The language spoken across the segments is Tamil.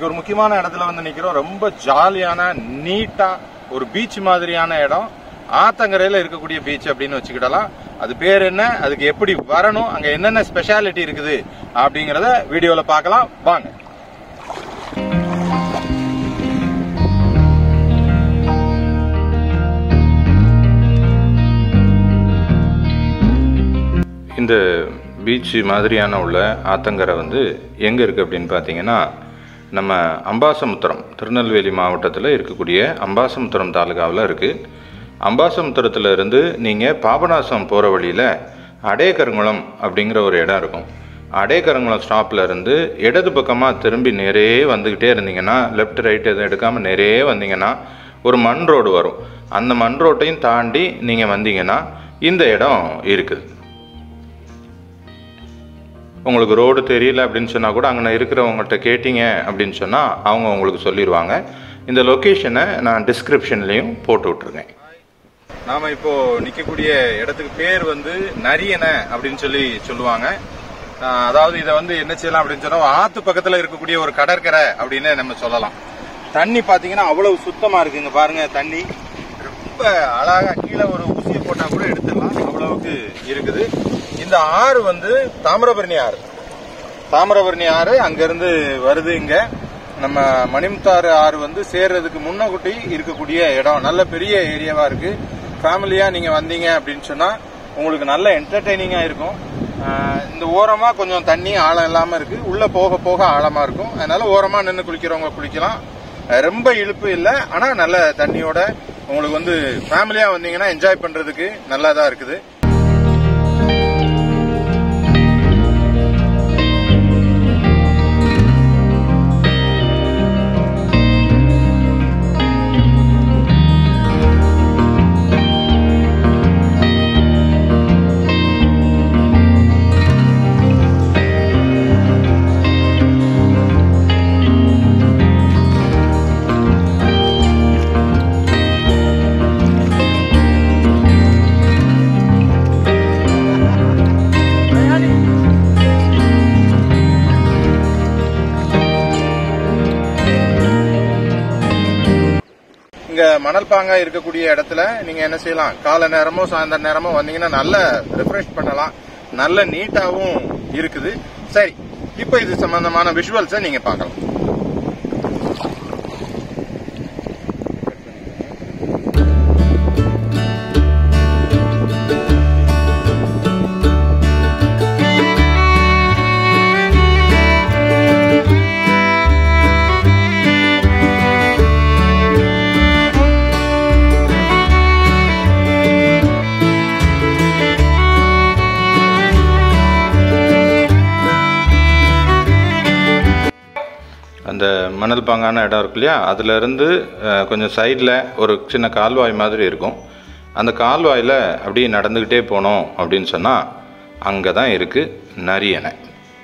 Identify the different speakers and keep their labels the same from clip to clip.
Speaker 1: இன்னைக்கு ஒரு முக்கியமான இடத்துல வந்து நிக்கிறோம் ரொம்ப ஜாலியான நீட்டா ஒரு பீச் மாதிரியான இடம் ஆத்தங்கரையில இருக்கக்கூடிய பீச் அப்படின்னு வச்சுக்கிடலாம் அது பேர் என்ன அதுக்கு எப்படி வரணும் அங்க என்னென்ன ஸ்பெஷாலிட்டி இருக்குது அப்படிங்கறத வீடியோல பார்க்கலாம் வாங்க இந்த பீச் மாதிரியான உள்ள ஆத்தங்கரை வந்து எங்கே இருக்குது அப்படின்னு பார்த்தீங்கன்னா நம்ம அம்பாசமுத்திரம் திருநெல்வேலி மாவட்டத்தில் இருக்கக்கூடிய அம்பாசமுத்திரம் தாலுகாவில் இருக்குது அம்பாசமுத்திரத்தில் இருந்து நீங்கள் பாபநாசம் போகிற வழியில் அடேகருங்குளம் அப்படிங்கிற ஒரு இடம் இருக்கும் அடேகருங்குளம் ஸ்டாப்பில் இருந்து இடது பக்கமாக திரும்பி நேரே வந்துக்கிட்டே இருந்தீங்கன்னா லெஃப்ட் ரைட் எதுவும் எடுக்காமல் நேரே வந்தீங்கன்னா ஒரு மண் ரோடு வரும் அந்த மண் ரோட்டையும் தாண்டி நீங்கள் வந்தீங்கன்னா இந்த இடம் இருக்குது உங்களுக்கு ரோடு தெரியல அப்படின்னு சொன்னால் கூட அங்கே இருக்கிறவங்கள்ட்ட கேட்டீங்க அப்படின்னு சொன்னால் அவங்க உங்களுக்கு சொல்லிடுவாங்க இந்த லொக்கேஷனை நான் டிஸ்கிரிப்ஷன்லேயும் போட்டு விட்ருக்கேன் நாம இப்போ நிக்கக்கூடிய இடத்துக்கு பேர் வந்து நரியனை அப்படின்னு சொல்லி சொல்லுவாங்க ஆஹ் அதாவது இதை வந்து என்ன செய்யலாம் அப்படின்னு சொன்னா ஆத்து பக்கத்துல இருக்கக்கூடிய ஒரு கடற்கரை அப்படின்னு நம்ம சொல்லலாம் தண்ணி பாத்தீங்கன்னா அவ்வளவு சுத்தமா இருக்குங்க பாருங்க தண்ணி ரொம்ப அழகா கீழே ஒரு ஊசியை போட்டா கூட எடுத்துடலாம் அவ்வளவுக்கு இருக்குது இந்த ஆறு வந்து தாமிரபரணி ஆறு தாமிரபரணி ஆறு அங்கிருந்து வருது இங்க நம்ம மணிமுத்தாறு ஆறு வந்து சேர்றதுக்கு முன்னகுட்டி இருக்கக்கூடிய இடம் நல்ல பெரிய ஏரியாவா இருக்கு ஃபேமிலியா நீங்க வந்தீங்க அப்படின்னு சொன்னா உங்களுக்கு நல்ல என்டர்டைனிங்கா இருக்கும் ஆஹ் இந்த ஓரமா கொஞ்சம் தண்ணி ஆழம் இல்லாம இருக்கு உள்ள போக போக ஆழமா இருக்கும் அதனால ஓரமா நின்று குளிக்கிறவங்க குளிக்கலாம் அஹ் ரொம்ப இழுப்பு இல்லை ஆனா நல்ல தண்ணியோட உங்களுக்கு வந்து ஃபேமிலியா வந்தீங்கன்னா என்ஜாய் பண்றதுக்கு நல்லா தான் இருக்குது இங்க மணல் பாங்கா இருக்கக்கூடிய இடத்துல நீங்க என்ன செய்யலாம் காலை நேரமோ சாயந்தர நேரமோ வந்தீங்கன்னா நல்ல ரிஃப்ரெஷ் பண்ணலாம் நல்ல நீட்டாவும் இருக்குது சரி இப்போ இது சம்பந்தமான விஷுவல்ஸை நீங்க பார்க்கலாம் அந்த மணல் பாங்கான இடம் இருக்கு இல்லையா அதுலேருந்து கொஞ்சம் சைடில் ஒரு சின்ன கால்வாய் மாதிரி இருக்கும் அந்த கால்வாயில் அப்படியே நடந்துக்கிட்டே போனோம் அப்படின்னு சொன்னால் அங்கே தான் இருக்குது நரியணை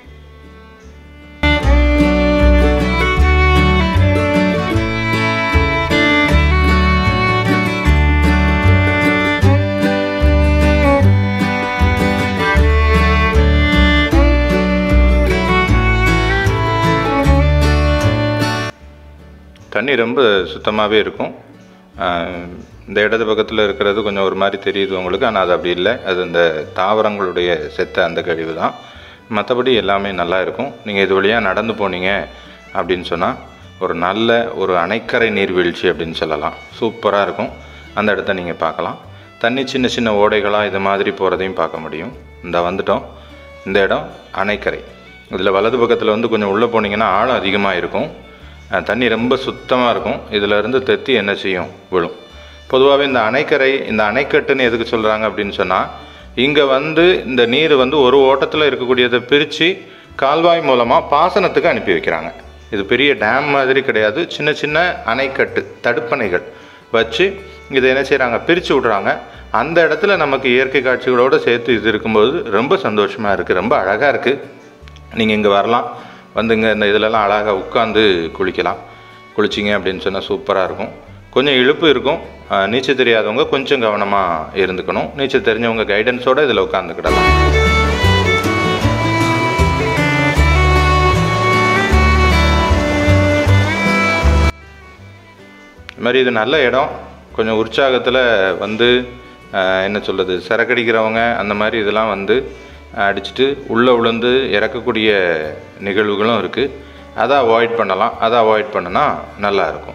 Speaker 1: தண்ணி ரொம்ப சுத்தமாகவே இருக்கும் ஆஹ் இந்த இடது பக்கத்தில் இருக்கிறது கொஞ்சம் ஒரு மாதிரி தெரியுது உங்களுக்கு ஆனால் அது அப்படி இல்லை அது இந்த தாவரங்களுடைய செத்த அந்த கழிவு தான் மற்றபடி எல்லாமே நல்லா இருக்கும் நீங்கள் இது வழியாக நடந்து போனீங்க அப்படின்னு சொன்னால் ஒரு நல்ல ஒரு அணைக்கரை நீர்வீழ்ச்சி அப்படின்னு சொல்லலாம் சூப்பராக இருக்கும் அந்த இடத்த நீங்கள் பார்க்கலாம் தண்ணி சின்ன சின்ன ஓடைகளாக இது மாதிரி போகிறதையும் பார்க்க முடியும் இந்த வந்துட்டோம் இந்த இடம் அணைக்கரை இதில் வலது பக்கத்தில் வந்து கொஞ்சம் உள்ளே போனீங்கன்னா ஆழம் அதிகமாக இருக்கும் அஹ் தண்ணி ரொம்ப சுத்தமாக இருக்கும் இதில் இருந்து தெத்தி என்ன செய்யும் விழும் பொதுவாகவே இந்த அணைக்கரை இந்த அணைக்கட்டுன்னு எதுக்கு சொல்கிறாங்க அப்படின்னு சொன்னால் இங்கே வந்து இந்த நீர் வந்து ஒரு ஓட்டத்தில் இருக்கக்கூடியதை பிரித்து கால்வாய் மூலமாக பாசனத்துக்கு அனுப்பி வைக்கிறாங்க இது பெரிய டேம் மாதிரி கிடையாது சின்ன சின்ன அணைக்கட்டு தடுப்பணைகள் வச்சு இதை என்ன செய்கிறாங்க பிரித்து விட்றாங்க அந்த இடத்துல நமக்கு இயற்கை காட்சிகளோடு சேர்த்து இது இருக்கும்போது ரொம்ப சந்தோஷமாக இருக்குது ரொம்ப அழகாக இருக்குது நீங்கள் இங்கே வரலாம் வந்து இங்கே இந்த இதிலெல்லாம் அழகாக உட்காந்து குளிக்கலாம் குளிச்சிங்க அப்படின்னு சொன்னால் சூப்பராக இருக்கும் கொஞ்சம் இழுப்பு இருக்கும் அஹ், நீச்சல் தெரியாதவங்க கொஞ்சம் கவனமாக இருந்துக்கணும் நீச்சல் தெரிஞ்சவங்க கைடன்ஸோடு இதில் உட்காந்துக்கிடலாம் இது மாதிரி இது நல்ல இடம் கொஞ்சம் உற்சாகத்தில் வந்து ஆஹ், என்ன சொல்கிறது சரக்கடிக்கிறவங்க அந்த மாதிரி இதெல்லாம் வந்து அடிச்சுட்டு உள்ளே விழுந்து இறக்கக்கூடிய நிகழ்வுகளும் இருக்குது அதை அவாய்ட் பண்ணலாம் அதை அவாய்ட் பண்ணுனா நல்லா இருக்கும்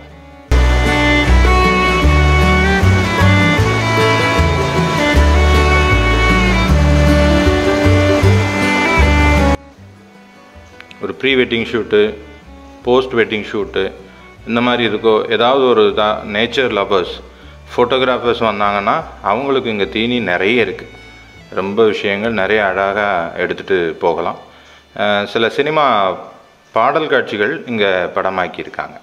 Speaker 1: ஒரு pre wedding shoot post wedding shoot இந்த மாதிரி இருக்கோ ஏதாவது ஒரு இதா நேச்சர் லவர்ஸ் ஃபோட்டோகிராஃபர்ஸ் வந்தாங்கன்னா அவங்களுக்கு இங்கே தீனி நிறைய இருக்குது ரொம்ப விஷயங்கள் நிறைய அழகாக எடுத்துகிட்டு போகலாம் அஹ் சில சினிமா பாடல் காட்சிகள் இங்கே படமாக்கியிருக்காங்க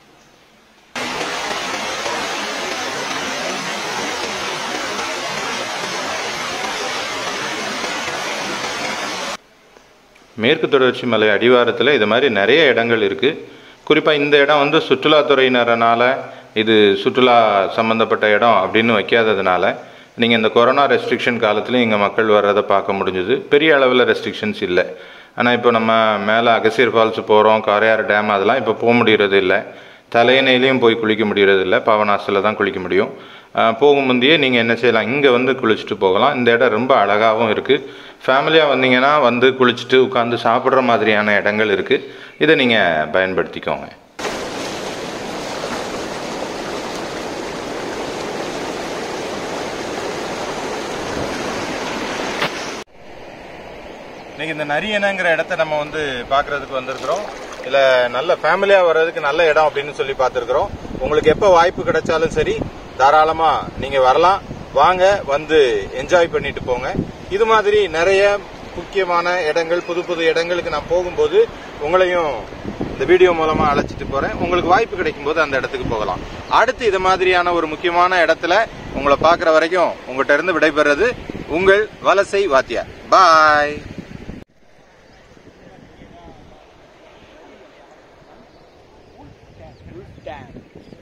Speaker 1: மேற்கு தொடர்ச்சி மலை அடிவாரத்தில் இது மாதிரி நிறைய இடங்கள் இருக்குது குறிப்பாக இந்த இடம் வந்து சுற்றுலாத்துறையினரனால இது சுற்றுலா சம்மந்தப்பட்ட இடம் அப்படின்னு வைக்காததுனால நீங்கள் இந்த கொரோனா ரெஸ்ட்ரிக்ஷன் காலத்துலையும் இங்கே மக்கள் வர்றதை பார்க்க முடிஞ்சுது பெரிய அளவில் ரெஸ்ட்ரிக்ஷன்ஸ் இல்லை ஆனால் இப்போ நம்ம மேலே அகசியர் ஃபால்ஸ் போகிறோம் காரையார் டேம் அதெல்லாம் இப்போ போக முடியறது இல்லை தலையணையிலையும் போய் குளிக்க முடியறது இல்லை பாவனாசில் தான் குளிக்க முடியும் அஹ் போகும் முந்தையே நீங்கள் என்ன செய்யலாம் இங்கே வந்து குளிச்சுட்டு போகலாம் இந்த இடம் ரொம்ப அழகாகவும் இருக்குது ஃபேமிலியாக வந்தீங்கன்னா வந்து குளிச்சுட்டு உட்காந்து சாப்பிட்ற மாதிரியான இடங்கள் இருக்குது இதை நீங்கள் பயன்படுத்திக்கோங்க இன்னைக்கு இந்த நரியனங்கிற இடத்த நம்ம வந்து பார்க்கறதுக்கு வந்திருக்கிறோம் இதுல நல்ல ஃபேமிலியா வர்றதுக்கு நல்ல இடம் அப்படின்னு சொல்லி பார்த்துருக்குறோம் உங்களுக்கு எப்போ வாய்ப்பு கிடைச்சாலும் சரி தாராளமா நீங்க வரலாம் வாங்க வந்து என்ஜாய் பண்ணிட்டு போங்க இது மாதிரி நிறைய முக்கியமான இடங்கள் புது புது இடங்களுக்கு நான் போகும்போது உங்களையும் இந்த வீடியோ மூலமா அழைச்சிட்டு போறேன் உங்களுக்கு வாய்ப்பு கிடைக்கும் போது அந்த இடத்துக்கு போகலாம் அடுத்து இது மாதிரியான ஒரு முக்கியமான இடத்துல உங்களை பார்க்குற வரைக்கும் உங்கள்கிட்ட இருந்து விடைபெறது உங்கள் வலசை வாத்தியார் பாய்
Speaker 2: Damn.